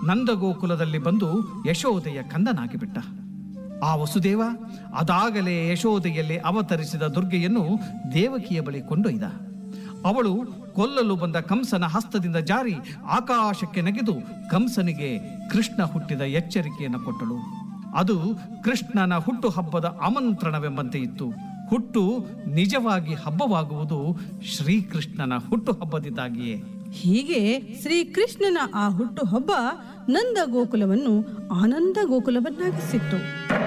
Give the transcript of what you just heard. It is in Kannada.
ನಂದಗೋಕುಲದಲ್ಲಿ ಬಂದು ಯಶೋದೆಯ ಕಂದನಾಗಿ ಬಿಟ್ಟ ಆ ವಸುದೇವ ಅದಾಗಲೇ ಯಶೋದೆಯಲ್ಲಿ ಅವತರಿಸಿದ ದುರ್ಗೆಯನ್ನು ದೇವಕಿಯ ಬಳಿ ಕೊಂಡೊಯ್ದ ಅವಳು ಕೊಲ್ಲಲು ಬಂದ ಕಂಸನ ಹಸ್ತದಿಂದ ಜಾರಿ ಆಕಾಶಕ್ಕೆ ನೆಗೆದು ಕಂಸನಿಗೆ ಕೃಷ್ಣ ಹುಟ್ಟಿದ ಎಚ್ಚರಿಕೆಯನ್ನು ಕೊಟ್ಟಳು ಅದು ಕೃಷ್ಣನ ಹುಟ್ಟು ಹಬ್ಬದ ಆಮಂತ್ರಣವೆಂಬಂತೆ ಇತ್ತು ಹುಟ್ಟು ನಿಜವಾಗಿ ಹಬ್ಬವಾಗುವುದು ಶ್ರೀಕೃಷ್ಣನ ಹುಟ್ಟು ಹಬ್ಬದಿಂದಾಗಿಯೇ ಹೀಗೆ ಶ್ರೀಕೃಷ್ಣನ ಆ ಹುಟ್ಟುಹಬ್ಬ ನಂದ ಗೋಕುಲವನ್ನು ಆನಂದ ಗೋಕುಲವನ್ನಾಗಿಸಿತ್ತು